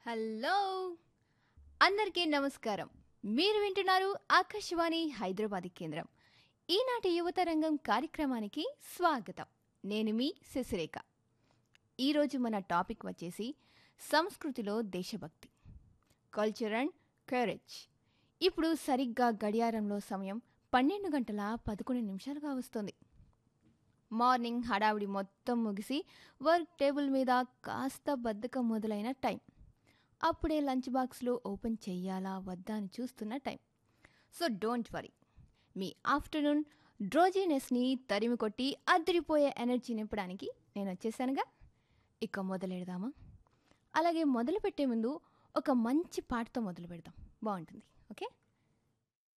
hello అందరికీ నమస్కారం మీరు వింటున్నారు ఆకాశవాణి హైదరాబాద్ కేంద్రం ఈనాటి యువత రంగం కార్యక్రమానికి స్వాగతం నేను మీ శశిరేఖ ఈరోజు మన టాపిక్ వచ్చేసి సంస్కృతిలో దేశభక్తి కల్చర్ అండ్ కరేజ్ ఇప్పుడు సరిగ్గా గడియారంలో సమయం పన్నెండు గంటల పదకొండు నిమిషాలుగా వస్తుంది మార్నింగ్ హడావిడి మొత్తం ముగిసి వర్క్ టేబుల్ మీద కాస్త బద్ధకం మొదలైన టైం అప్పుడే లంచ్ బాక్స్లో ఓపెన్ చెయ్యాలా వద్దా అని చూస్తున్న టైం సో డోంట్ వరీ మీ ఆఫ్టర్నూన్ డ్రోజీనెస్ని తరిమి కొట్టి అదిరిపోయే ఎనర్జీ నింపడానికి నేను వచ్చేసానుగా ఇక మొదలెడదామా అలాగే మొదలు పెట్టే ముందు ఒక మంచి పాటతో మొదలు పెడదాం బాగుంటుంది